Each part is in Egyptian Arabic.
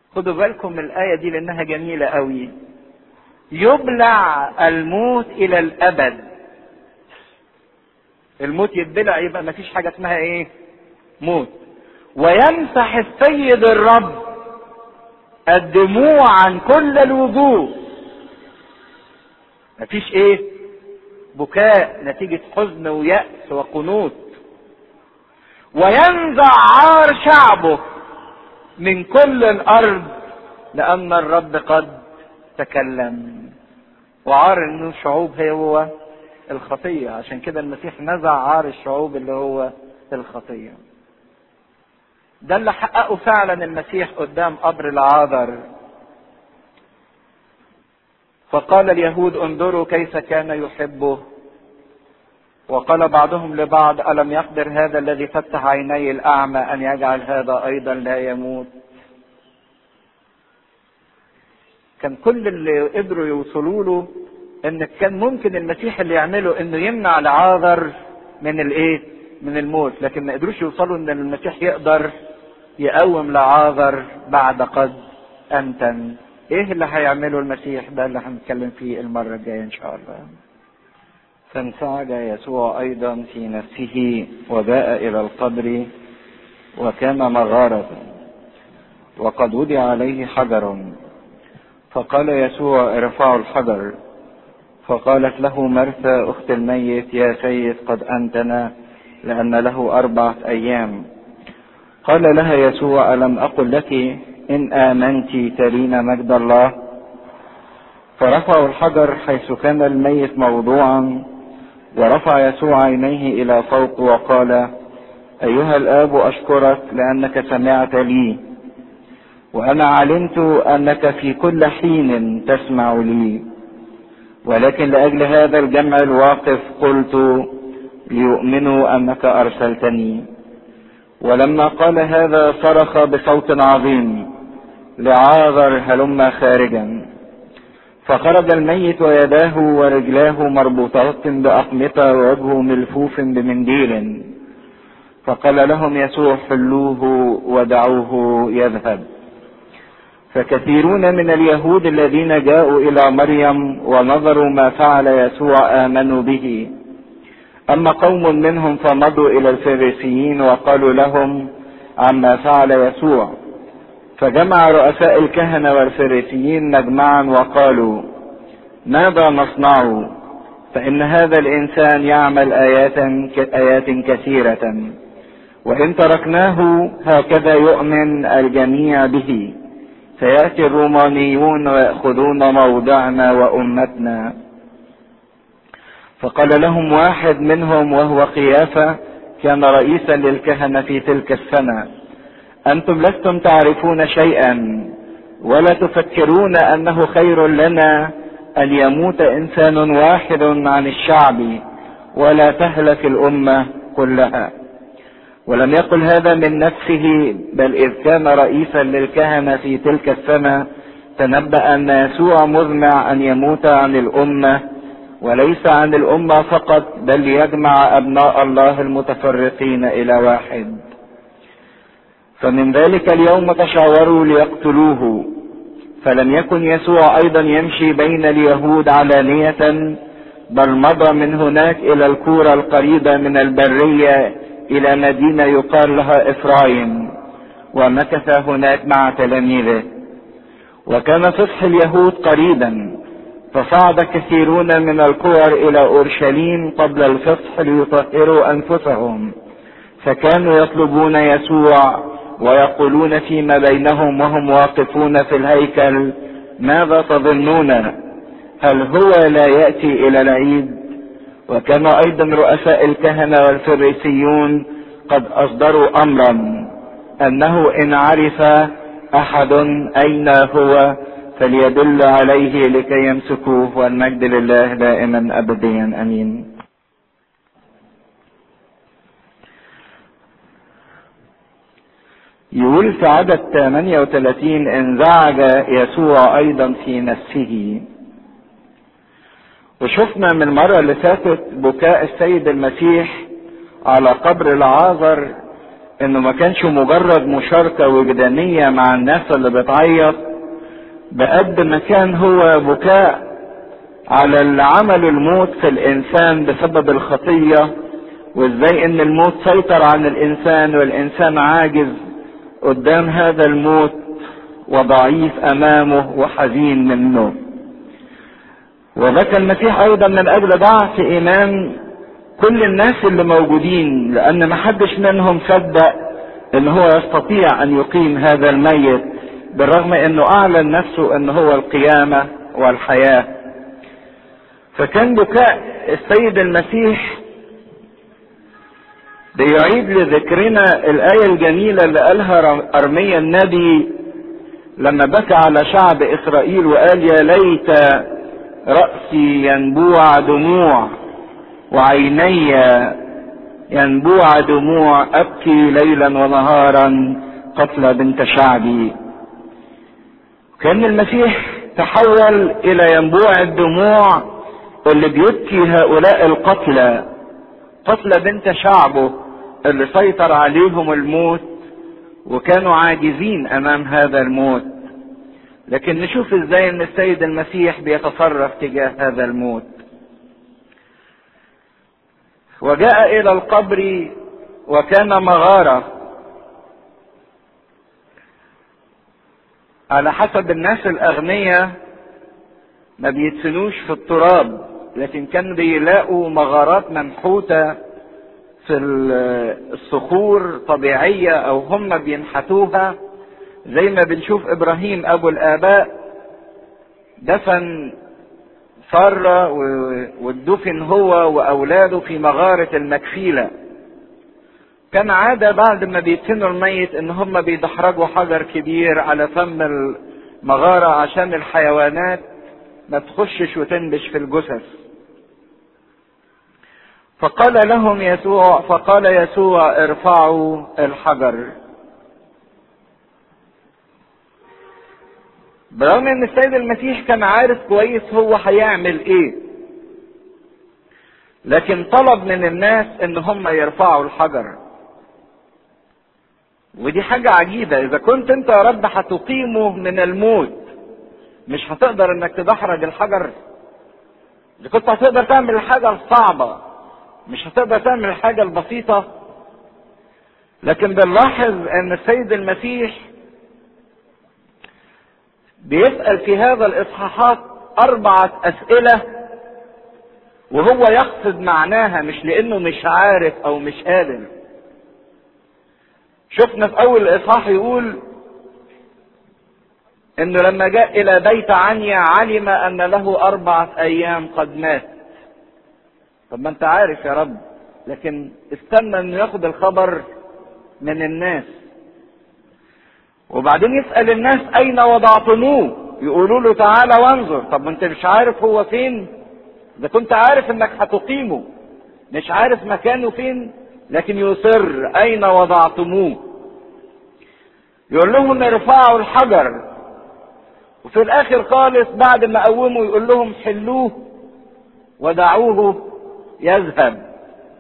خدوا بالكم من الآية دي لأنها جميلة قوي يبلع الموت إلى الأبد الموت يتبلع يبقى مفيش حاجة اسمها إيه موت ويمسح السيد الرب الدموع عن كل الوجوه مفيش ايه بكاء نتيجة حزن ويأس وقنوط وينزع عار شعبه من كل الارض لان الرب قد تكلم وعار الشعوب هو الخطية عشان كده المسيح نزع عار الشعوب اللي هو الخطيه ده اللي حققه فعلا المسيح قدام قبر العاذر فقال اليهود انظروا كيف كان يحبه وقال بعضهم لبعض الم يقدر هذا الذي فتح عيني الاعمى ان يجعل هذا ايضا لا يموت كان كل اللي قدروا يوصلوا له ان كان ممكن المسيح اللي يعمله انه يمنع العاذر من الايه من الموت لكن ما قدروش يوصلوا ان المسيح يقدر يقوم لعاذر بعد قد انتن ايه اللي هيعمله المسيح ده اللي هنتكلم فيه المره الجايه ان شاء الله فانفعل يسوع ايضا في نفسه وجاء الى القبر وكان مغاره وقد وضع عليه حجر فقال يسوع ارفعوا الحجر فقالت له مرثى اخت الميت يا سيد قد انتنا لان له اربعه ايام قال لها يسوع الم اقل لك ان امنت ترين مجد الله فرفعوا الحجر حيث كان الميت موضوعا ورفع يسوع عينيه الى فوق وقال ايها الاب اشكرك لانك سمعت لي وانا علمت انك في كل حين تسمع لي ولكن لاجل هذا الجمع الواقف قلت ليؤمنوا انك ارسلتني ولما قال هذا صرخ بصوت عظيم لعاذر هلم خارجا فخرج الميت ويداه ورجلاه مربوطات بأقمطة ووجهه ملفوف بمنديل فقال لهم يسوع حلوه ودعوه يذهب فكثيرون من اليهود الذين جاءوا إلى مريم ونظروا ما فعل يسوع آمنوا به أما قوم منهم فمضوا إلى الفريسيين وقالوا لهم عما فعل يسوع فجمع رؤساء الكهنة والفريسيين مجمعا وقالوا ماذا نصنع فإن هذا الإنسان يعمل آيات آيات كثيرة وإن تركناه هكذا يؤمن الجميع به فيأتي الرومانيون ويأخذون موضعنا وأمتنا فقال لهم واحد منهم وهو قيافة كان رئيسا للكهنة في تلك السنة أنتم لستم تعرفون شيئا ولا تفكرون أنه خير لنا أن يموت إنسان واحد عن الشعب ولا تهلك الأمة كلها ولم يقل هذا من نفسه بل إذ كان رئيسا للكهنة في تلك السنة تنبأ أن يسوع مزمع أن يموت عن الأمة وليس عن الأمة فقط بل يجمع أبناء الله المتفرقين إلى واحد فمن ذلك اليوم تشاوروا ليقتلوه فلم يكن يسوع أيضا يمشي بين اليهود علانية بل مضى من هناك إلى الكورة القريبة من البرية إلى مدينة يقال لها إفرايم ومكث هناك مع تلاميذه وكان فصح اليهود قريبا فصعد كثيرون من الكور الى اورشليم قبل الفصح ليطهروا انفسهم فكانوا يطلبون يسوع ويقولون فيما بينهم وهم واقفون في الهيكل ماذا تظنون هل هو لا ياتي الى العيد وكان ايضا رؤساء الكهنه والفريسيون قد اصدروا امرا انه ان عرف احد اين هو فليدل عليه لكي يمسكوه والمجد لله دائما ابديا امين يقول في عدد 38 انزعج يسوع ايضا في نفسه وشفنا من المرة اللي فاتت بكاء السيد المسيح على قبر العازر انه ما كانش مجرد مشاركة وجدانية مع الناس اللي بتعيط بقد ما كان هو بكاء على اللي عملوا الموت في الانسان بسبب الخطية وازاي ان الموت سيطر عن الانسان والانسان عاجز قدام هذا الموت وضعيف امامه وحزين منه وبكى المسيح ايضا من اجل ضعف ايمان كل الناس اللي موجودين لان ما حدش منهم صدق ان هو يستطيع ان يقيم هذا الميت بالرغم انه اعلن نفسه ان هو القيامه والحياه فكان بكاء السيد المسيح بيعيد لذكرنا الآية الجميلة اللي قالها أرميا النبي لما بكى على شعب إسرائيل وقال يا ليت رأسي ينبوع دموع وعيني ينبوع دموع أبكي ليلا ونهارا قتل بنت شعبي كان المسيح تحول إلى ينبوع الدموع اللي بيبكي هؤلاء القتلى قتل بنت شعبه اللي سيطر عليهم الموت وكانوا عاجزين امام هذا الموت لكن نشوف ازاي ان السيد المسيح بيتصرف تجاه هذا الموت وجاء الى القبر وكان مغاره على حسب الناس الاغنياء ما بيدفنوش في التراب لكن كانوا بيلاقوا مغارات منحوته في الصخور طبيعيه او هم بينحتوها زي ما بنشوف ابراهيم ابو الاباء دفن سارة وادفن هو واولاده في مغارة المكفيلة كان عادة بعد ما بيدفنوا الميت ان هم بيدحرجوا حجر كبير على فم المغارة عشان الحيوانات ما تخشش وتنبش في الجثث فقال لهم يسوع فقال يسوع ارفعوا الحجر برغم ان السيد المسيح كان عارف كويس هو هيعمل ايه لكن طلب من الناس ان هم يرفعوا الحجر ودي حاجة عجيبة اذا كنت انت يا رب هتقيمه من الموت مش هتقدر انك تدحرج الحجر اذا كنت هتقدر تعمل الحاجة الصعبة مش هتقدر تعمل الحاجة البسيطة لكن بنلاحظ ان السيد المسيح بيسأل في هذا الإصحاحات أربعة أسئلة وهو يقصد معناها مش لأنه مش عارف أو مش قادر. شفنا في أول الإصحاح يقول إنه لما جاء إلى بيت عنيا علم أن له أربعة أيام قد مات. طب ما أنت عارف يا رب لكن استنى إنه ياخد الخبر من الناس. وبعدين يسأل الناس أين وضعتموه؟ يقولوا له تعالى وانظر، طب ما أنت مش عارف هو فين؟ إذا كنت عارف إنك هتقيمه، مش عارف مكانه فين، لكن يصر أين وضعتموه؟ يقول لهم ارفعوا الحجر، وفي الآخر خالص بعد ما قوموا يقول لهم حلوه ودعوه يذهب.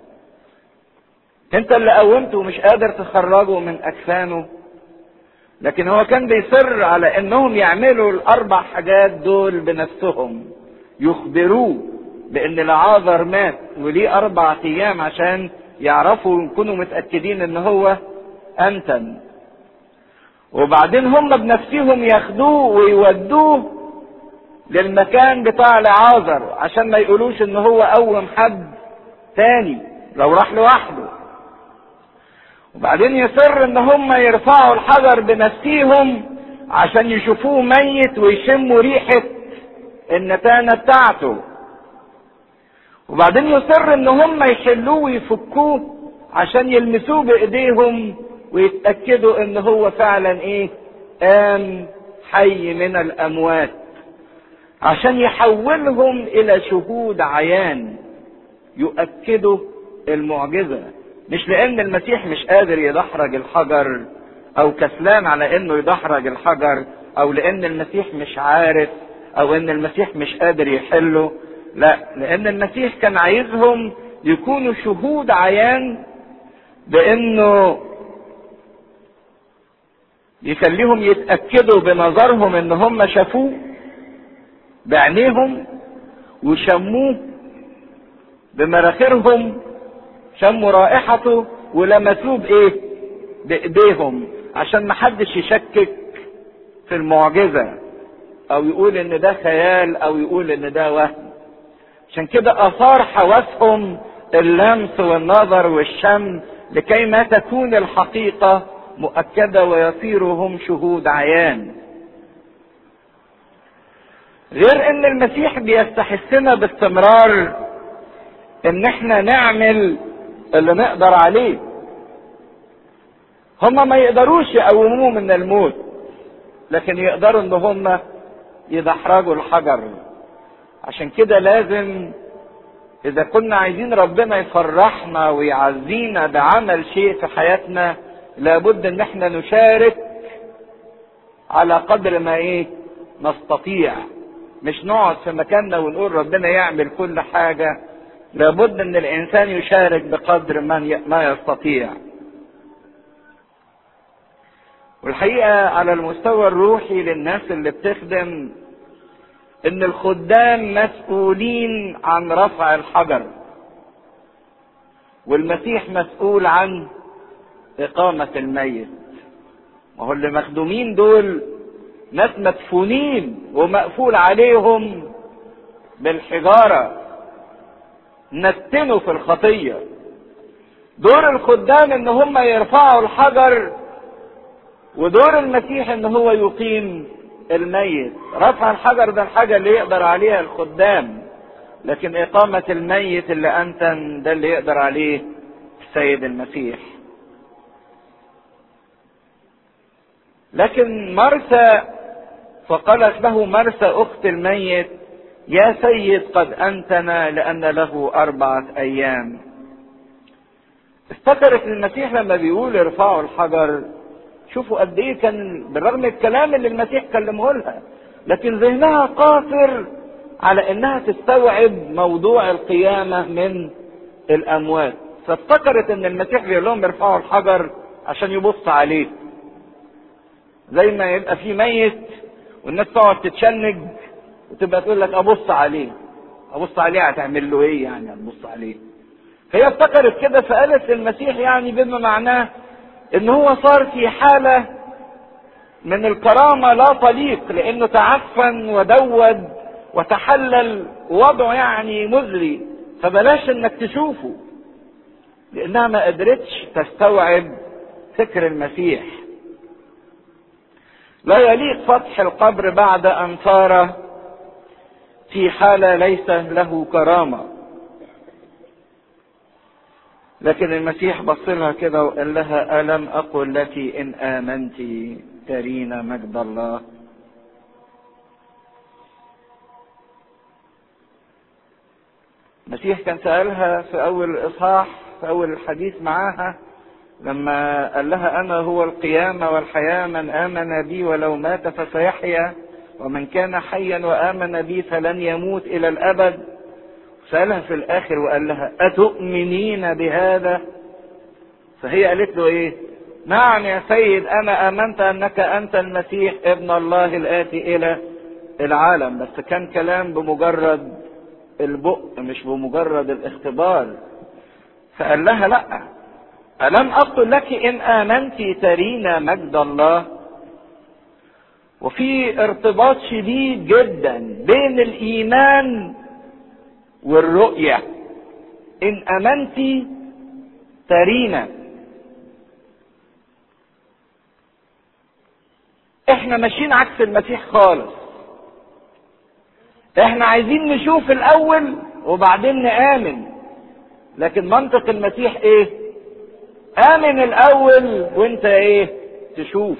أنت اللي قومته ومش قادر تخرجه من أكفانه لكن هو كان بيصر على انهم يعملوا الاربع حاجات دول بنفسهم يخبروه بان العاذر مات وليه اربع ايام عشان يعرفوا يكونوا متاكدين ان هو انتن وبعدين هم بنفسهم ياخدوه ويودوه للمكان بتاع العازر عشان ما يقولوش ان هو قوم حد تاني لو راح لوحده وبعدين يصر ان هم يرفعوا الحجر بنفسيهم عشان يشوفوه ميت ويشموا ريحة النتانة بتاعته وبعدين يصر ان هم يحلوه ويفكوه عشان يلمسوه بايديهم ويتأكدوا ان هو فعلا ايه قام حي من الاموات عشان يحولهم الى شهود عيان يؤكدوا المعجزه مش لان المسيح مش قادر يدحرج الحجر او كسلان على انه يدحرج الحجر او لان المسيح مش عارف او ان المسيح مش قادر يحله لا لان المسيح كان عايزهم يكونوا شهود عيان بانه يخليهم يتأكدوا بنظرهم ان هم شافوه بعينيهم وشموه بمراخرهم شموا رائحته ولمسوه بايه بايديهم عشان محدش يشكك في المعجزة او يقول ان ده خيال او يقول ان ده وهم عشان كده اثار حواسهم اللمس والنظر والشم لكي ما تكون الحقيقة مؤكدة ويصيروا هم شهود عيان غير ان المسيح بيستحثنا باستمرار ان احنا نعمل اللي نقدر عليه هم ما يقدروش يقوموه من الموت لكن يقدروا ان هم يدحرجوا الحجر عشان كده لازم اذا كنا عايزين ربنا يفرحنا ويعزينا بعمل شيء في حياتنا لابد ان احنا نشارك على قدر ما ايه نستطيع مش نقعد في مكاننا ونقول ربنا يعمل كل حاجة لابد ان الانسان يشارك بقدر ما ما يستطيع والحقيقة على المستوى الروحي للناس اللي بتخدم ان الخدام مسؤولين عن رفع الحجر والمسيح مسؤول عن إقامة الميت ما هو اللي مخدومين دول ناس مدفونين ومقفول عليهم بالحجارة نتنوا في الخطية دور الخدام ان هم يرفعوا الحجر ودور المسيح ان هو يقيم الميت رفع الحجر ده الحاجة اللي يقدر عليها الخدام لكن إقامة الميت اللي أنتن ده اللي يقدر عليه السيد المسيح لكن مرثى فقالت له مرثى أخت الميت يا سيد قد أنتنا لأن له أربعة أيام افتكرت المسيح لما بيقول ارفعوا الحجر شوفوا قد ايه كان بالرغم الكلام اللي المسيح كلمه لها لكن ذهنها قاصر على انها تستوعب موضوع القيامه من الاموات فافتكرت ان المسيح بيقول لهم ارفعوا الحجر عشان يبص عليه زي ما يبقى في ميت والناس تقعد تتشنج وتبقى تقول لك ابص عليه ابص عليه هتعمل له ايه يعني هتبص عليه هي افتكرت كده فقالت للمسيح يعني بما معناه ان هو صار في حالة من الكرامة لا طليق لانه تعفن ودود وتحلل وضعه يعني مزري فبلاش انك تشوفه لانها ما قدرتش تستوعب فكر المسيح لا يليق فتح القبر بعد ان صار في حالة ليس له كرامة لكن المسيح بص لها كده وقال لها ألم أقل لك إن آمنت ترين مجد الله المسيح كان سألها في أول الإصحاح في أول الحديث معاها لما قال لها أنا هو القيامة والحياة من آمن بي ولو مات فسيحيا ومن كان حيا وآمن بي فلن يموت إلى الأبد سألها في الآخر وقال لها أتؤمنين بهذا فهي قالت له إيه نعم يا سيد أنا آمنت أنك أنت المسيح ابن الله الآتي إلى العالم بس كان كلام بمجرد البق مش بمجرد الاختبار فقال لها لا ألم أقل لك إن آمنت ترين مجد الله وفي ارتباط شديد جدا بين الإيمان والرؤية إن أمنت ترينا احنا ماشيين عكس المسيح خالص احنا عايزين نشوف الاول وبعدين نآمن لكن منطق المسيح ايه آمن الاول وانت ايه تشوف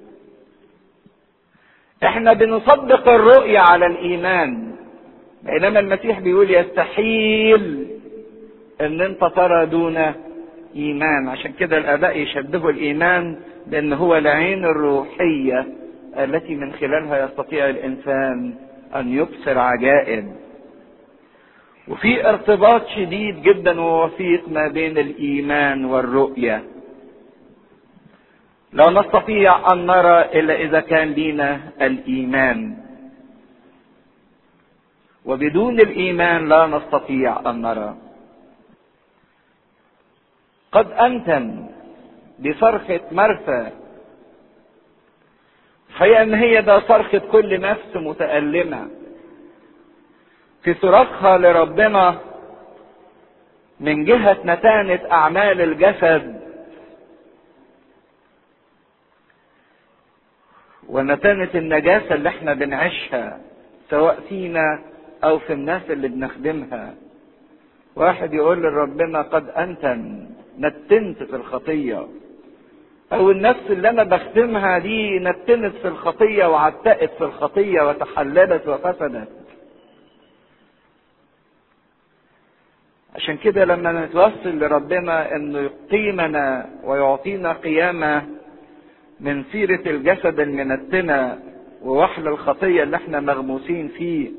احنا بنصدق الرؤية على الايمان بينما المسيح بيقول يستحيل ان انت ترى دون ايمان عشان كده الاباء يشبهوا الايمان بان هو العين الروحية التي من خلالها يستطيع الانسان ان يبصر عجائب وفي ارتباط شديد جدا ووثيق ما بين الايمان والرؤية لا نستطيع ان نرى الا اذا كان لينا الايمان وبدون الايمان لا نستطيع ان نرى قد انتن بصرخة مرثى هي ان هي ده صرخة كل نفس متألمة في صراخها لربنا من جهة نتانة اعمال الجسد ونتانة النجاسة اللي احنا بنعيشها سواء فينا او في الناس اللي بنخدمها واحد يقول لربنا قد انتن نتنت في الخطية او النفس اللي انا بخدمها دي نتنت في الخطية وعتقت في الخطية وتحللت وفسدت عشان كده لما نتوسل لربنا انه يقيمنا ويعطينا قيامة من سيرة الجسد المنتنة ووحل الخطية اللي احنا مغموسين فيه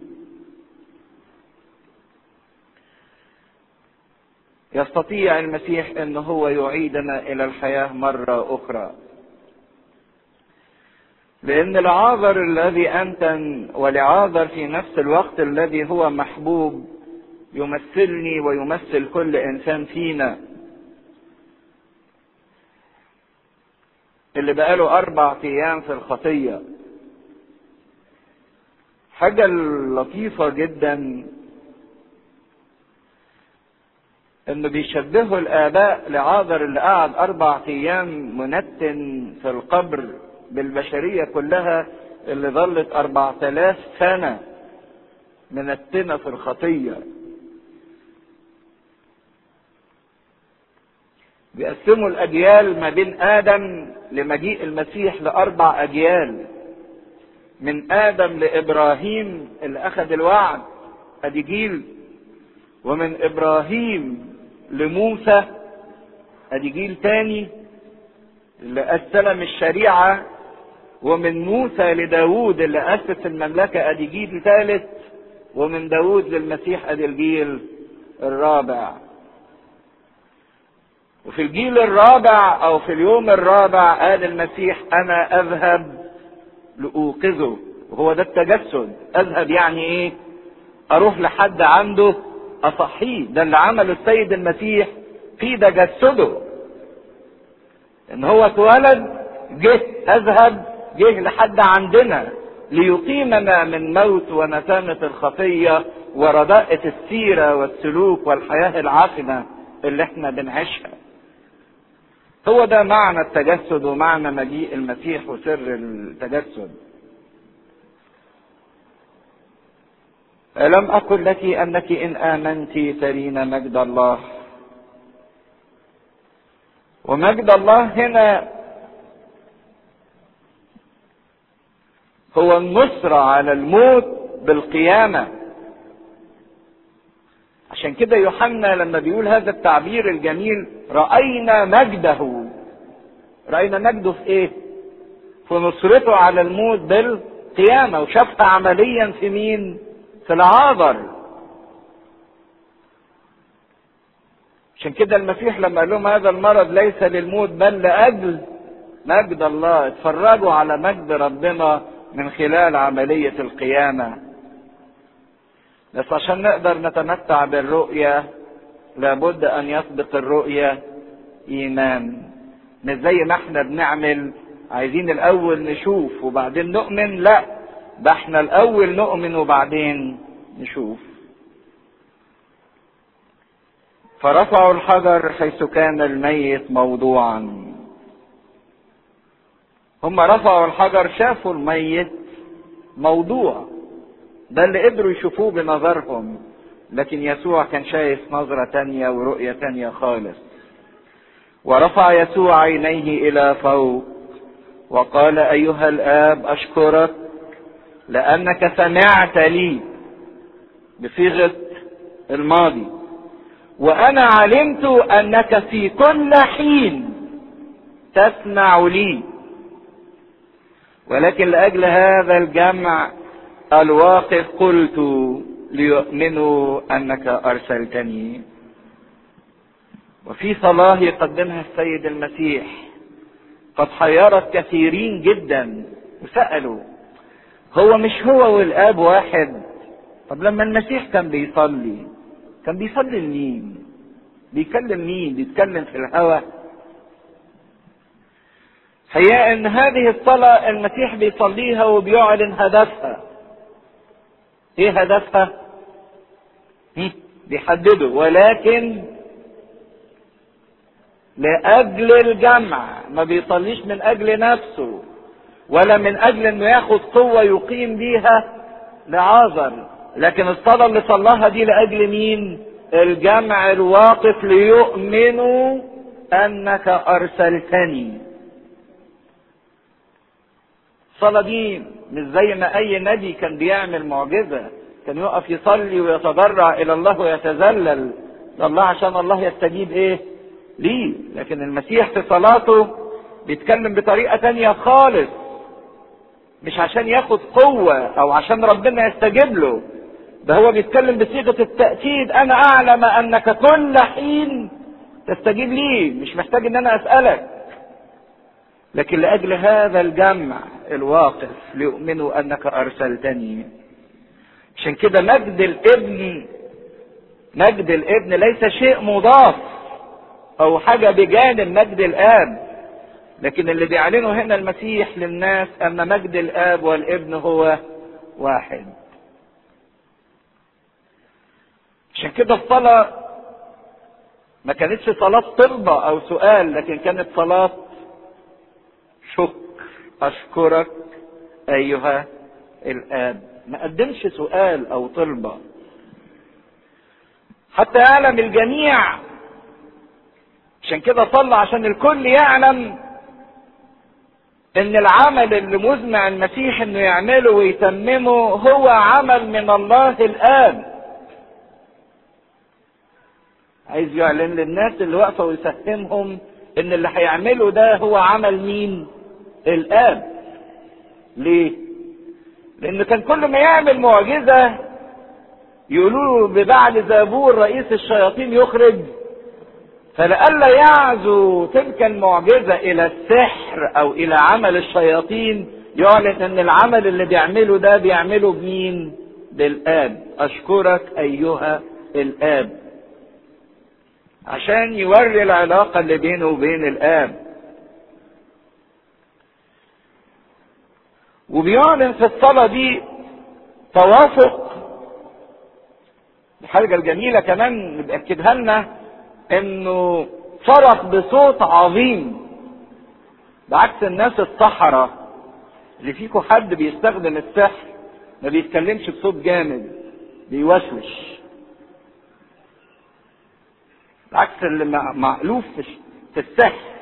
يستطيع المسيح ان هو يعيدنا الى الحياة مرة اخرى لان العاذر الذي انتن ولعاذر في نفس الوقت الذي هو محبوب يمثلني ويمثل كل انسان فينا اللي بقاله اربع ايام في الخطية حاجة لطيفة جدا انه بيشبهوا الاباء لعاذر اللي قعد اربع ايام منتن في القبر بالبشرية كلها اللي ظلت اربع تلاف سنة منتنة في الخطية بيقسموا الاجيال ما بين ادم لمجيء المسيح لاربع اجيال من ادم لابراهيم اللي اخذ الوعد ادي جيل ومن ابراهيم لموسى ادي جيل تاني اللي استلم الشريعة ومن موسى لداود اللي اسس المملكة ادي جيل ثالث ومن داود للمسيح ادي الجيل الرابع وفي الجيل الرابع او في اليوم الرابع قال المسيح انا اذهب لاوقظه وهو ده التجسد اذهب يعني ايه اروح لحد عنده اصحيه ده اللي عمله السيد المسيح في تجسده ان هو اتولد جه اذهب جه لحد عندنا ليقيمنا من موت ونتانة الخطية ورداءة السيرة والسلوك والحياة العافنة اللي احنا بنعيشها هو ده معنى التجسد ومعنى مجيء المسيح وسر التجسد ألم أقل لك أنك إن آمنت ترين مجد الله ومجد الله هنا هو النصر على الموت بالقيامة عشان كده يوحنا لما بيقول هذا التعبير الجميل رأينا مجده رأينا مجده في ايه في نصرته على الموت بالقيامة وشافها عمليا في مين في العابر عشان كده المسيح لما قال لهم هذا المرض ليس للموت بل لأجل مجد الله اتفرجوا على مجد ربنا من خلال عملية القيامة بس عشان نقدر نتمتع بالرؤية لابد أن يسبق الرؤية إيمان مش زي ما احنا بنعمل عايزين الأول نشوف وبعدين نؤمن لا ده احنا الأول نؤمن وبعدين نشوف فرفعوا الحجر حيث كان الميت موضوعا هم رفعوا الحجر شافوا الميت موضوع ده اللي قدروا يشوفوه بنظرهم لكن يسوع كان شايف نظرة تانية ورؤية تانية خالص ورفع يسوع عينيه إلى فوق وقال أيها الآب أشكرك لأنك سمعت لي بصيغة الماضي وأنا علمت أنك في كل حين تسمع لي ولكن لأجل هذا الجمع الواقف قلت ليؤمنوا أنك أرسلتني وفي صلاة يقدمها السيد المسيح قد حيرت كثيرين جدا وسألوا هو مش هو والآب واحد طب لما المسيح كان بيصلي كان بيصلي لمين بيكلم مين بيتكلم في الهوى هي ان هذه الصلاة المسيح بيصليها وبيعلن هدفها ايه هدفها بيحدده ولكن لاجل الجمع ما بيصليش من اجل نفسه ولا من اجل انه ياخد قوة يقيم بيها لعازر لكن الصلاة اللي صلاها دي لاجل مين الجمع الواقف ليؤمنوا انك ارسلتني الصلاة دي مش زي ما اي نبي كان بيعمل معجزة كان يقف يصلي ويتضرع الى الله ويتذلل لله عشان الله يستجيب ايه ليه لكن المسيح في صلاته بيتكلم بطريقة تانية خالص مش عشان ياخد قوة او عشان ربنا يستجيب له ده هو بيتكلم بصيغة التأكيد انا اعلم انك كل حين تستجيب لي مش محتاج ان انا اسألك لكن لاجل هذا الجمع الواقف ليؤمنوا انك ارسلتني عشان كده مجد الابن مجد الابن ليس شيء مضاف او حاجه بجانب مجد الاب لكن اللي بيعلنه هنا المسيح للناس ان مجد الاب والابن هو واحد عشان كده الصلاه ما كانتش صلاه طلبه او سؤال لكن كانت صلاه شكر اشكرك ايها الاب ما قدمش سؤال او طلبه حتى يعلم الجميع عشان كده صلى عشان الكل يعلم ان العمل اللي مزمع المسيح انه يعمله ويتممه هو عمل من الله الاب عايز يعلن للناس اللي واقفه ويفهمهم ان اللي هيعمله ده هو عمل مين الاب ليه لان كان كل ما يعمل معجزه يقولوا له ببعل زابور رئيس الشياطين يخرج فلئلا يعزو تلك المعجزة إلى السحر أو إلى عمل الشياطين يعلن أن العمل اللي بيعمله ده بيعمله بمين؟ بالآب أشكرك أيها الآب عشان يوري العلاقة اللي بينه وبين الآب وبيعلن في الصلاة دي توافق الحاجة الجميلة كمان بيأكدها لنا انه صرخ بصوت عظيم بعكس الناس السحرة اللي فيكم حد بيستخدم السحر ما بيتكلمش بصوت جامد بيوسوس بعكس اللي مألوف في السحر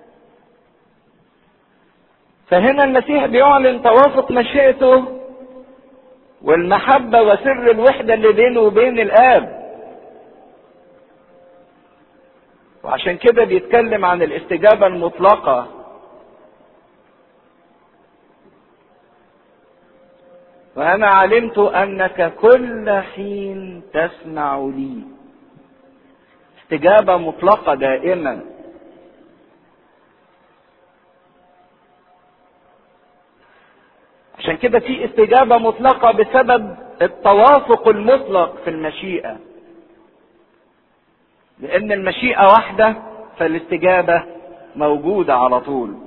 فهنا المسيح بيعلن توافق مشيئته والمحبة وسر الوحدة اللي بينه وبين الآب وعشان كده بيتكلم عن الاستجابة المطلقة وأنا علمت أنك كل حين تسمع لي استجابة مطلقة دائما عشان كده في استجابة مطلقة بسبب التوافق المطلق في المشيئة لأن المشيئة واحدة فالاستجابة موجودة على طول.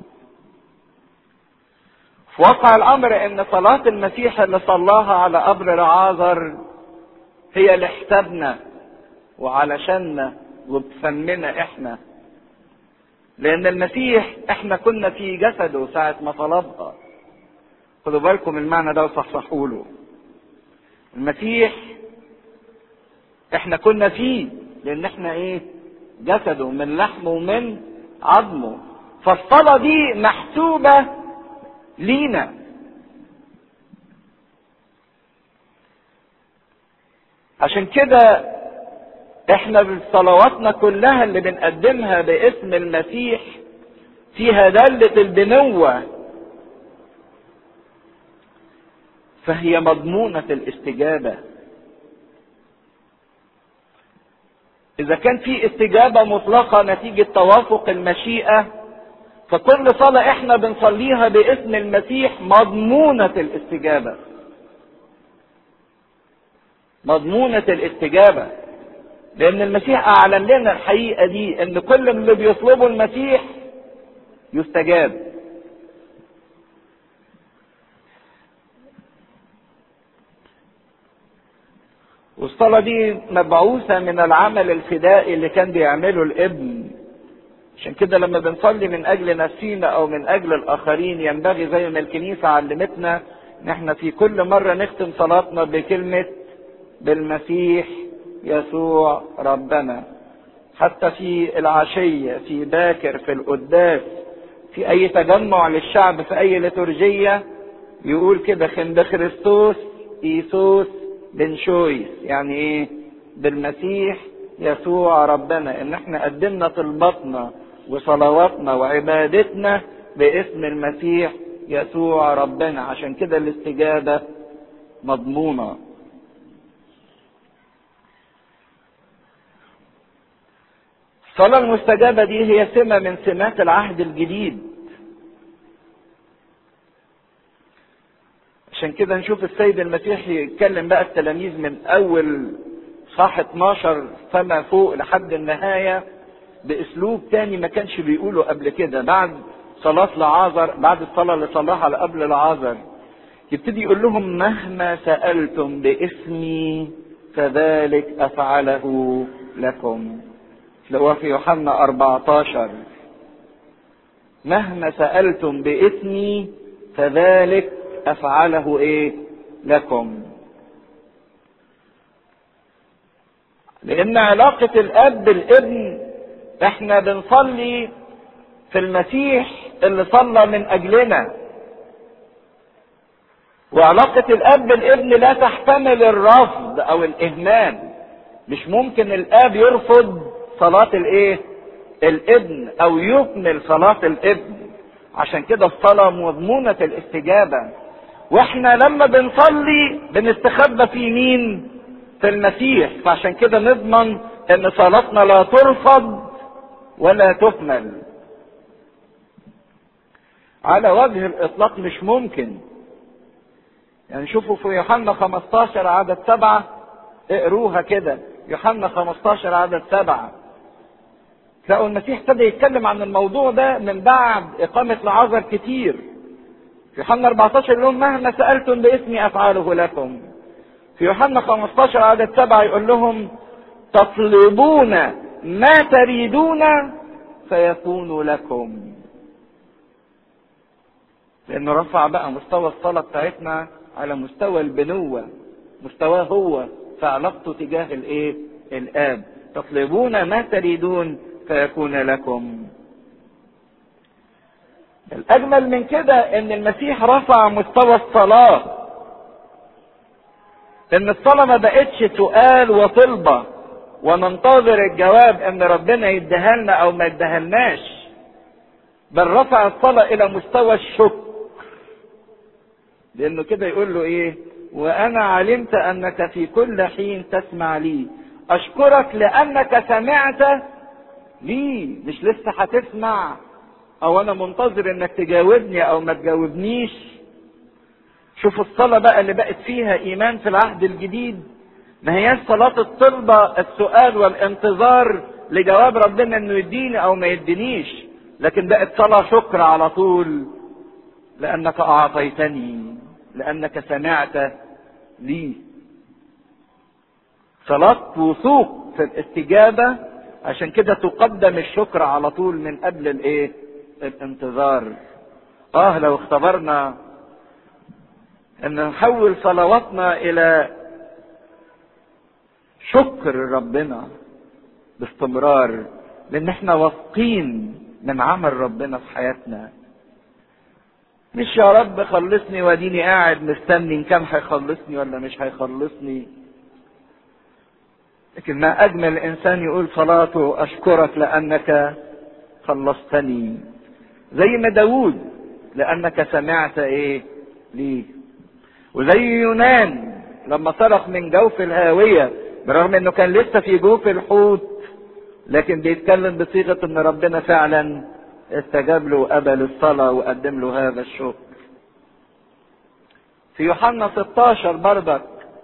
في واقع الأمر إن صلاة المسيح اللي صلاها على قبر رعازر هي لحسابنا وعلشاننا وبفمنا إحنا. لأن المسيح إحنا كنا في جسده ساعة ما طلبها. خدوا بالكم المعنى ده وصحصحوا له. المسيح إحنا كنا فيه لان احنا ايه جسده من لحمه ومن عظمه فالصلاة دي محسوبة لينا عشان كده احنا بصلواتنا كلها اللي بنقدمها باسم المسيح فيها دالة البنوة فهي مضمونة الاستجابة إذا كان في استجابة مطلقة نتيجة توافق المشيئة فكل صلاة احنا بنصليها باسم المسيح مضمونة الاستجابة مضمونة الاستجابة لان المسيح اعلن لنا الحقيقة دي ان كل اللي بيطلبوا المسيح يستجاب والصلاة دي مبعوثة من العمل الفدائي اللي كان بيعمله الابن عشان كده لما بنصلي من اجل نفسينا او من اجل الاخرين ينبغي زي ما الكنيسة علمتنا ان احنا في كل مرة نختم صلاتنا بكلمة بالمسيح يسوع ربنا حتى في العشية في باكر في القداس في اي تجمع للشعب في اي لتورجية يقول كده خند خريستوس ايسوس بن شويس يعني ايه بالمسيح يسوع ربنا ان احنا قدمنا طلباتنا وصلواتنا وعبادتنا باسم المسيح يسوع ربنا عشان كده الاستجابة مضمونة الصلاة المستجابة دي هي سمة من سمات العهد الجديد عشان كده نشوف السيد المسيح يتكلم بقى التلاميذ من اول صح 12 فما فوق لحد النهاية باسلوب تاني ما كانش بيقوله قبل كده بعد صلاة لعازر بعد الصلاة اللي صلاها على قبل لعازر يبتدي يقول لهم مهما سألتم باسمي فذلك أفعله لكم اللي هو في يوحنا 14 مهما سألتم باسمي فذلك أفعله إيه لكم لأن علاقة الأب بالابن إحنا بنصلي في المسيح اللي صلى من أجلنا وعلاقة الأب بالابن لا تحتمل الرفض أو الإهمال مش ممكن الآب يرفض صلاة الإيه؟ الابن أو يكمل صلاة الابن عشان كده الصلاة مضمونة الاستجابة واحنا لما بنصلي بنستخبى في مين في المسيح فعشان كده نضمن ان صلاتنا لا ترفض ولا تكمل على وجه الاطلاق مش ممكن يعني شوفوا في يوحنا 15 عدد سبعة اقروها كده يوحنا 15 عدد سبعة تلاقوا المسيح ابتدى يتكلم عن الموضوع ده من بعد إقامة لعازر كتير في يوحنا 14 يقول لهم مهما سألتم باسمي أفعله لكم في يوحنا 15 عدد 7 يقول لهم تطلبون ما تريدون فيكون لكم لأنه رفع بقى مستوى الصلاة بتاعتنا على مستوى البنوة مستواه هو في علاقته تجاه الايه الآب تطلبون ما تريدون فيكون لكم الأجمل من كده إن المسيح رفع مستوى الصلاة إن الصلاة ما بقتش سؤال وطلبة وننتظر الجواب إن ربنا يديها لنا أو ما يديهالناش بل رفع الصلاة إلى مستوى الشكر لأنه كده يقول له إيه وأنا علمت أنك في كل حين تسمع لي أشكرك لأنك سمعت لي مش لسه هتسمع او انا منتظر انك تجاوبني او ما تجاوبنيش شوف الصلاة بقى اللي بقت فيها ايمان في العهد الجديد ما هياش صلاة الطلبة السؤال والانتظار لجواب ربنا انه يديني او ما يدينيش لكن بقت صلاة شكر على طول لانك اعطيتني لانك سمعت لي صلاة وثوق في الاستجابة عشان كده تقدم الشكر على طول من قبل الايه الانتظار اه لو اختبرنا ان نحول صلواتنا الى شكر ربنا باستمرار لان احنا واثقين من عمل ربنا في حياتنا مش يا رب خلصني واديني قاعد مستني ان كان هيخلصني ولا مش هيخلصني لكن ما اجمل انسان يقول صلاته اشكرك لانك خلصتني زي ما داود لانك سمعت ايه لي وزي يونان لما صرخ من جوف الهاوية برغم انه كان لسه في جوف الحوت لكن بيتكلم بصيغة ان ربنا فعلا استجاب له وقبل الصلاة وقدم له هذا الشكر في يوحنا 16 بردك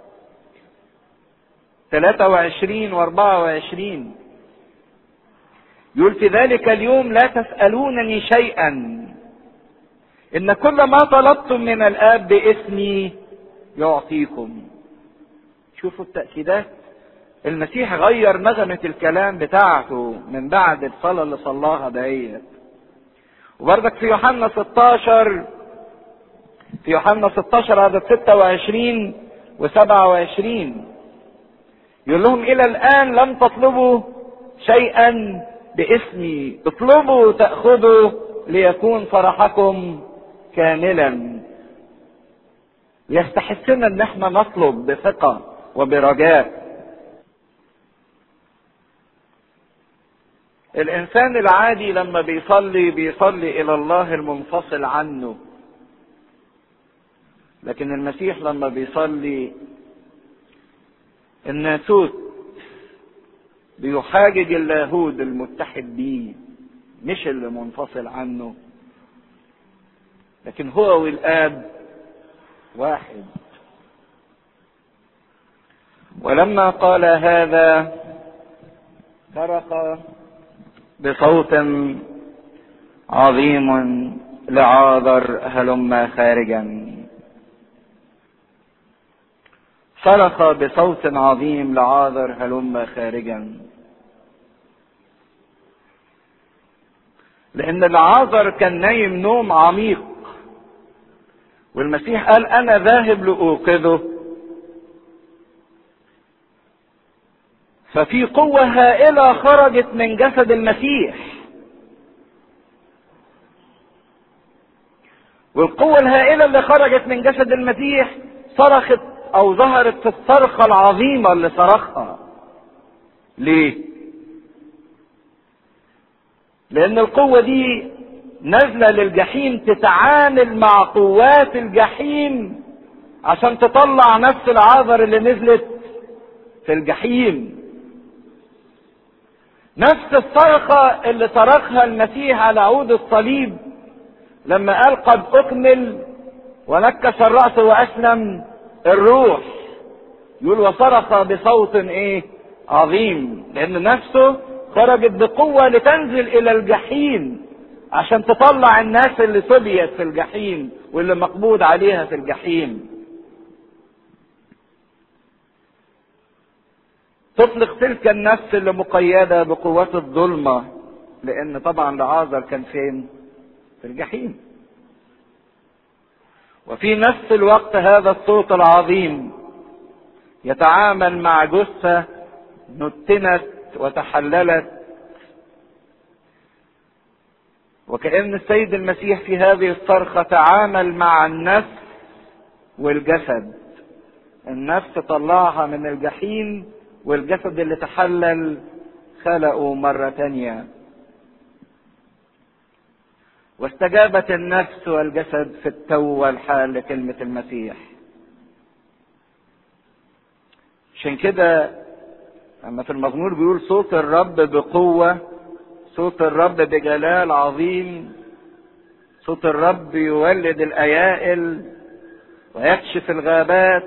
23 و 24 يقول في ذلك اليوم لا تسألونني شيئا إن كل ما طلبتم من الآب باسمي يعطيكم شوفوا التأكيدات المسيح غير نغمة الكلام بتاعته من بعد الصلاة اللي صلاها دهيت وبرضك في يوحنا 16 في يوحنا 16 عدد 26 و27 يقول لهم إلى الآن لم تطلبوا شيئا باسمي اطلبوا تأخذوا ليكون فرحكم كاملا يستحسنا ان احنا نطلب بثقة وبرجاء الانسان العادي لما بيصلي بيصلي الى الله المنفصل عنه لكن المسيح لما بيصلي الناسوت بيحاجج اللاهود المتحد بيه مش اللي منفصل عنه لكن هو والاب واحد ولما قال هذا صرخ بصوت عظيم لعاذر هلم خارجا صرخ بصوت عظيم لعاذر هلم خارجا لان العاذر كان نايم نوم عميق والمسيح قال انا ذاهب لاوقظه ففي قوة هائلة خرجت من جسد المسيح والقوة الهائلة اللي خرجت من جسد المسيح صرخت او ظهرت في الصرخة العظيمة اللي صرخها ليه لان القوة دي نازلة للجحيم تتعامل مع قوات الجحيم عشان تطلع نفس العذر اللي نزلت في الجحيم نفس الصرخة اللي صرخها المسيح على عود الصليب لما قال قد أكمل ونكس الرأس وأسلم الروح يقول وصرخ بصوت ايه عظيم لان نفسه خرجت بقوة لتنزل الى الجحيم عشان تطلع الناس اللي سبيت في الجحيم واللي مقبوض عليها في الجحيم تطلق تلك النفس اللي مقيدة بقوات الظلمة لان طبعا لعازر كان فين في الجحيم وفي نفس الوقت هذا الصوت العظيم يتعامل مع جثة نتنت وتحللت وكأن السيد المسيح في هذه الصرخة تعامل مع النفس والجسد النفس طلعها من الجحيم والجسد اللي تحلل خلقه مرة تانية واستجابت النفس والجسد في التو والحال لكلمة المسيح عشان كده لما في المزمور بيقول صوت الرب بقوة صوت الرب بجلال عظيم صوت الرب يولد الأيائل ويكشف الغابات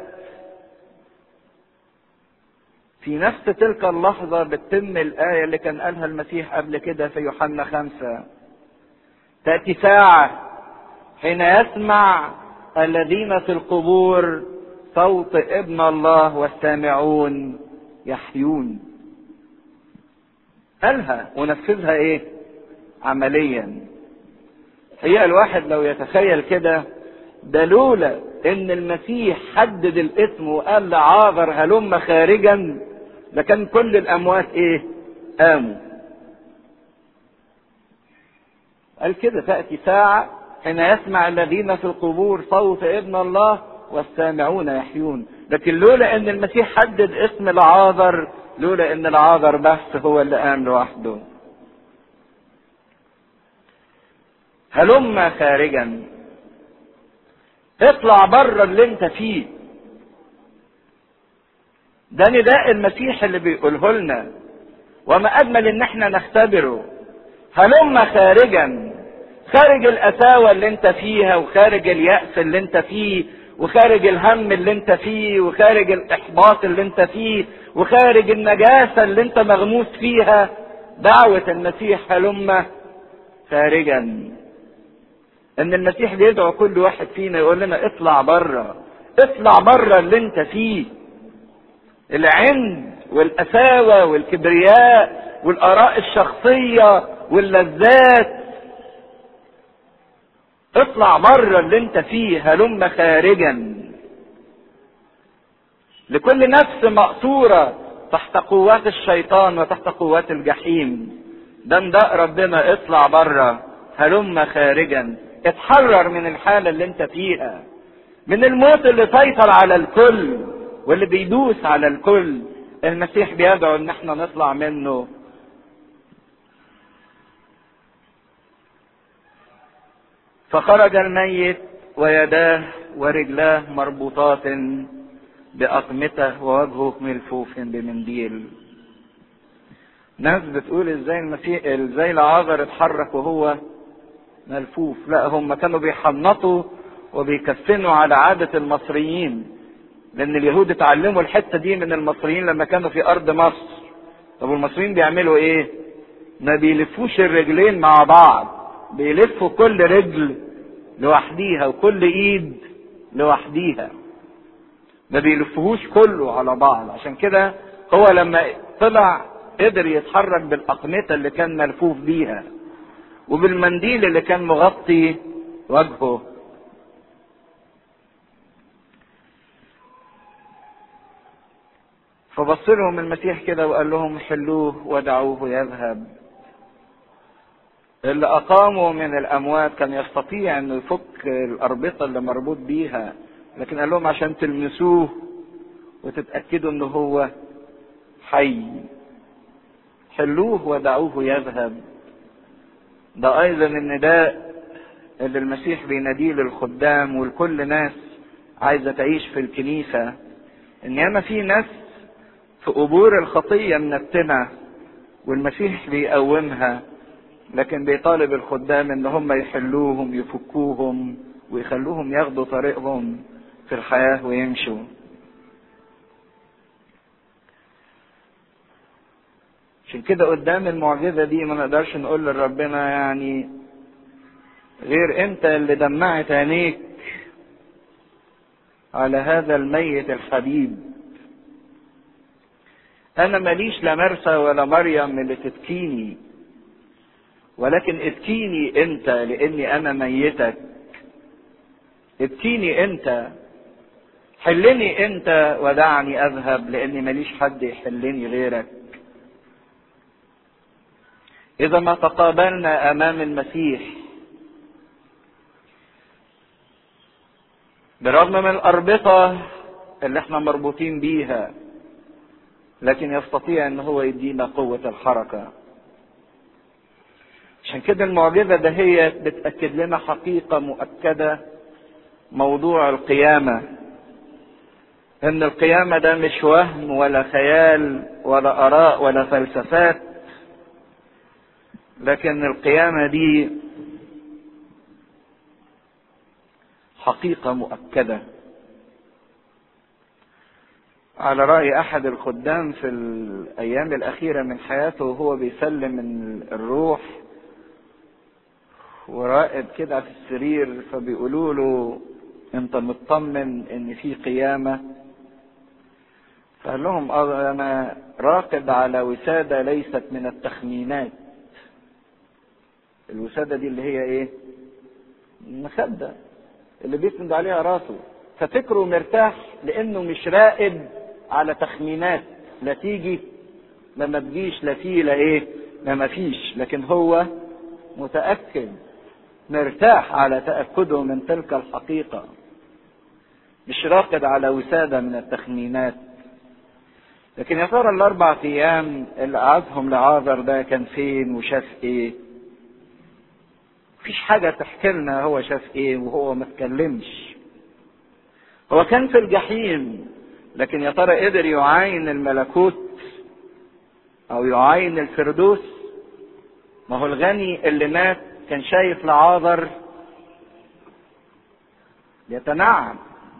في نفس تلك اللحظة بتتم الآية اللي كان قالها المسيح قبل كده في يوحنا خمسة تأتي ساعة حين يسمع الذين في القبور صوت ابن الله والسامعون يحيون قالها ونفذها ايه عمليا هي الواحد لو يتخيل كده ده لولا ان المسيح حدد الاسم وقال لعاذر هلم خارجا لكان كل الاموات ايه قاموا قال كده تأتي ساعة حين يسمع الذين في القبور صوت ابن الله والسامعون يحيون لكن لولا ان المسيح حدد اسم العاذر لولا ان العاذر بس هو اللي قام لوحده هلم خارجا اطلع بره اللي انت فيه ده نداء المسيح اللي بيقوله لنا وما اجمل ان احنا نختبره هلم خارجا خارج القساوة اللي انت فيها وخارج اليأس اللي انت فيه وخارج الهم اللي انت فيه وخارج الاحباط اللي انت فيه وخارج النجاسة اللي انت مغموس فيها دعوة المسيح هلم خارجا ان المسيح بيدعو كل واحد فينا يقول لنا اطلع بره اطلع بره اللي انت فيه العند والقساوة والكبرياء والاراء الشخصية واللذات اطلع بره اللي انت فيه هلم خارجا لكل نفس مقصورة تحت قوات الشيطان وتحت قوات الجحيم ده نداء ربنا اطلع بره هلم خارجا اتحرر من الحالة اللي انت فيها من الموت اللي سيطر على الكل واللي بيدوس على الكل المسيح بيدعو ان احنا نطلع منه فخرج الميت ويداه ورجلاه مربوطات بأقمته ووجهه ملفوف بمنديل ناس بتقول ازاي المسيح ازاي العذر اتحرك وهو ملفوف لا هم كانوا بيحنطوا وبيكفنوا على عادة المصريين لان اليهود اتعلموا الحتة دي من المصريين لما كانوا في ارض مصر طب المصريين بيعملوا ايه ما بيلفوش الرجلين مع بعض بيلفوا كل رجل لوحديها وكل ايد لوحديها ما بيلفوهوش كله على بعض عشان كده هو لما طلع قدر يتحرك بالاقمطه اللي كان ملفوف بيها وبالمنديل اللي كان مغطي وجهه فبص لهم المسيح كده وقال لهم حلوه ودعوه يذهب اللي اقاموا من الاموات كان يستطيع انه يفك الاربطه اللي مربوط بيها لكن قال لهم عشان تلمسوه وتتاكدوا انه هو حي حلوه ودعوه يذهب ده ايضا النداء اللي المسيح بيناديه للخدام ولكل ناس عايزه تعيش في الكنيسه ان ياما في ناس في قبور الخطيه منتنه والمسيح بيقومها لكن بيطالب الخدام ان هم يحلوهم يفكوهم ويخلوهم ياخدوا طريقهم في الحياة ويمشوا عشان كده قدام المعجزة دي ما نقدرش نقول لربنا يعني غير انت اللي دمعت عينيك على هذا الميت الحبيب انا ماليش لا مرسى ولا مريم اللي تبكيني ولكن ابكيني انت لاني انا ميتك ابكيني انت حلني انت ودعني اذهب لاني ماليش حد يحلني غيرك اذا ما تقابلنا امام المسيح بالرغم من الاربطه اللي احنا مربوطين بيها لكن يستطيع ان هو يدينا قوه الحركه عشان كده المعجزة ده هي بتأكد لنا حقيقة مؤكدة موضوع القيامة ان القيامة ده مش وهم ولا خيال ولا اراء ولا فلسفات لكن القيامة دي حقيقة مؤكدة على رأي أحد الخدام في الأيام الأخيرة من حياته وهو بيسلم من الروح وراقد كده في السرير فبيقولوا له انت مطمن ان في قيامة فقال لهم اه انا راقد على وسادة ليست من التخمينات الوسادة دي اللي هي ايه المخدة اللي بيسند عليها راسه ففكره مرتاح لانه مش راقد على تخمينات لا تيجي لا ما تجيش لا فيه لا ايه لا ما فيش لكن هو متأكد مرتاح على تأكده من تلك الحقيقة مش راقد على وسادة من التخمينات لكن يا ترى الأربع أيام اللي قعدهم لعازر ده كان فين وشاف إيه؟ مفيش حاجة تحكي لنا هو شاف إيه وهو ما اتكلمش. هو كان في الجحيم لكن يا ترى قدر يعاين الملكوت أو يعاين الفردوس؟ ما هو الغني اللي مات كان شايف لعاذر يتنعم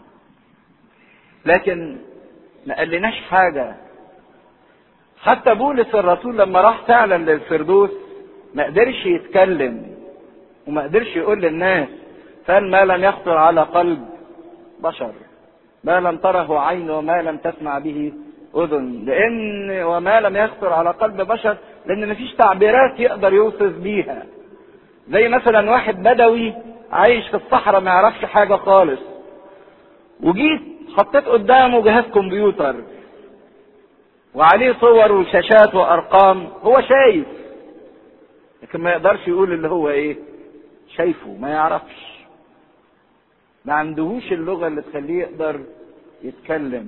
لكن ما قالناش حاجة حتى بولس الرسول لما راح فعلا للفردوس ما قدرش يتكلم وما قدرش يقول للناس قال ما لم يخطر على قلب بشر ما لم تره عين وما لم تسمع به اذن لان وما لم يخطر على قلب بشر لان مفيش تعبيرات يقدر يوصف بيها زي مثلا واحد بدوي عايش في الصحراء ما يعرفش حاجه خالص وجيت حطيت قدامه جهاز كمبيوتر وعليه صور وشاشات وارقام هو شايف لكن ما يقدرش يقول اللي هو ايه شايفه ما يعرفش ما عندهوش اللغه اللي تخليه يقدر يتكلم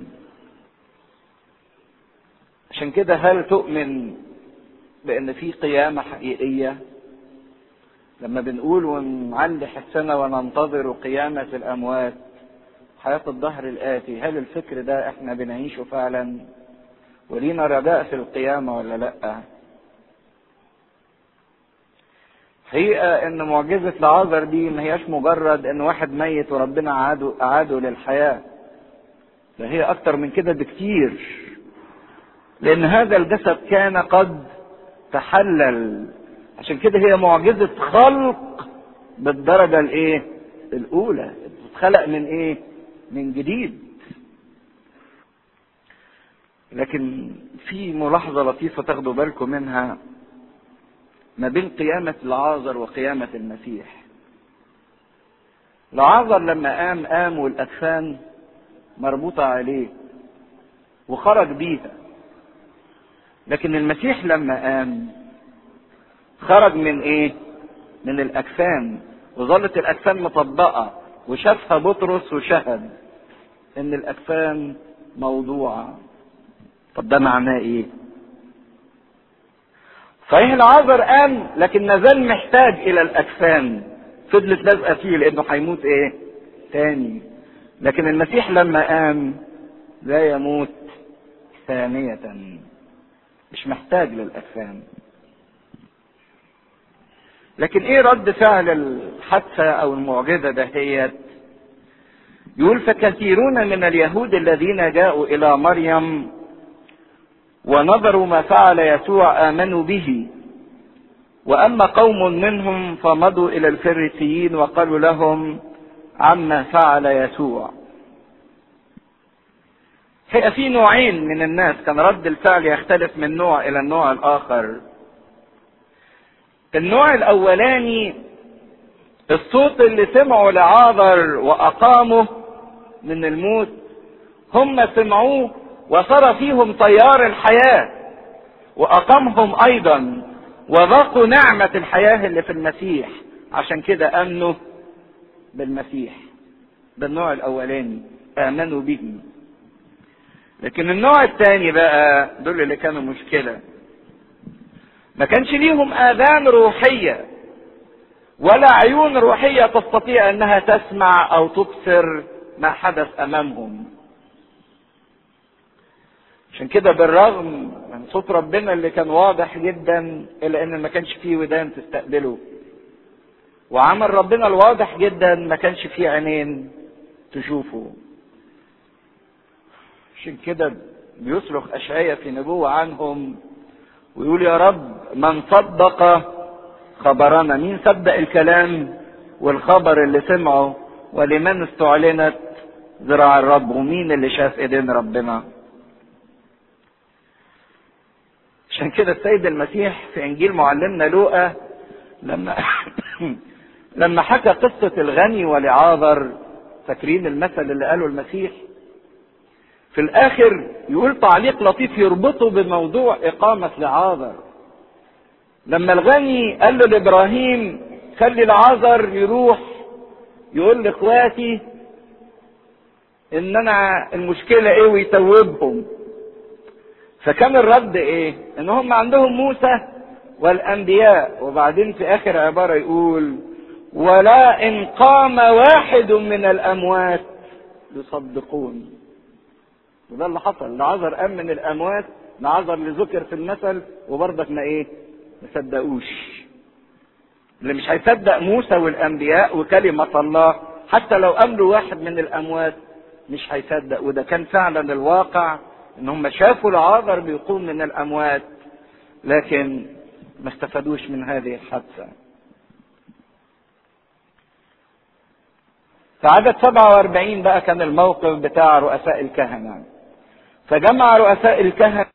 عشان كده هل تؤمن بان في قيامه حقيقيه لما بنقول ونعلي حسنا وننتظر قيامه الاموات حياه الظهر الاتي هل الفكر ده احنا بنعيشه فعلا ولينا رجاء في القيامه ولا لا حقيقة ان معجزة العذر دي ما هياش مجرد ان واحد ميت وربنا اعاده اعاده للحياة ده هي اكتر من كده بكتير لان هذا الجسد كان قد تحلل عشان كده هي معجزة خلق بالدرجة الايه الاولى اتخلق من ايه من جديد لكن في ملاحظة لطيفة تاخدوا بالكم منها ما بين قيامة العازر وقيامة المسيح العازر لما قام قام والأكفان مربوطة عليه وخرج بيها لكن المسيح لما قام خرج من ايه من الأكفان وظلت الأكفان مطبقة وشافها بطرس وشهد ان الأكفان موضوعة طب ده معناه ايه صحيح العذر قام لكن نزال محتاج الى الاجسام فضلت لازقه فيه لانه هيموت ايه تاني لكن المسيح لما قام لا يموت ثانية مش محتاج للأجسام لكن ايه رد فعل الحادثة او المعجزة دهيت يقول فكثيرون من اليهود الذين جاءوا الى مريم ونظروا ما فعل يسوع امنوا به واما قوم منهم فمضوا الى الفريسيين وقالوا لهم عما فعل يسوع هي في نوعين من الناس كان رد الفعل يختلف من نوع الى النوع الاخر النوع الاولاني الصوت اللي سمعوا لعاذر واقامه من الموت هم سمعوه وصار فيهم تيار الحياة وأقامهم أيضا وذاقوا نعمة الحياة اللي في المسيح عشان كده آمنوا بالمسيح ده النوع الأولاني آمنوا به لكن النوع الثاني بقى دول اللي كانوا مشكلة ما كانش ليهم آذان روحية ولا عيون روحية تستطيع أنها تسمع أو تبصر ما حدث أمامهم عشان كده بالرغم من صوت ربنا اللي كان واضح جدا الا ان ما كانش فيه ودان تستقبله وعمل ربنا الواضح جدا ما كانش فيه عينين تشوفه عشان كده بيصرخ اشعياء في نبوة عنهم ويقول يا رب من صدق خبرنا مين صدق الكلام والخبر اللي سمعه ولمن استعلنت ذراع الرب ومين اللي شاف ايدين ربنا عشان كده السيد المسيح في انجيل معلمنا لوقا لما لما حكى قصة الغني ولعاذر فاكرين المثل اللي قاله المسيح في الاخر يقول تعليق لطيف يربطه بموضوع اقامة لعاذر لما الغني قال له لابراهيم خلي العذر يروح يقول لاخواتي ان انا المشكله ايه ويتوبهم فكان الرد ايه ان هم عندهم موسى والانبياء وبعدين في اخر عباره يقول ولا ان قام واحد من الاموات يصدقون وده اللي حصل لعذر قام من الاموات لعذر اللي ذكر في المثل وبرضك ما ايه ما صدقوش اللي مش هيصدق موسى والانبياء وكلمة الله حتى لو قابلوا واحد من الاموات مش هيصدق وده كان فعلا الواقع ان هم شافوا العاذر بيقوم من الاموات لكن ما استفادوش من هذه الحادثة في عدد 47 بقى كان الموقف بتاع رؤساء الكهنة فجمع رؤساء الكهنة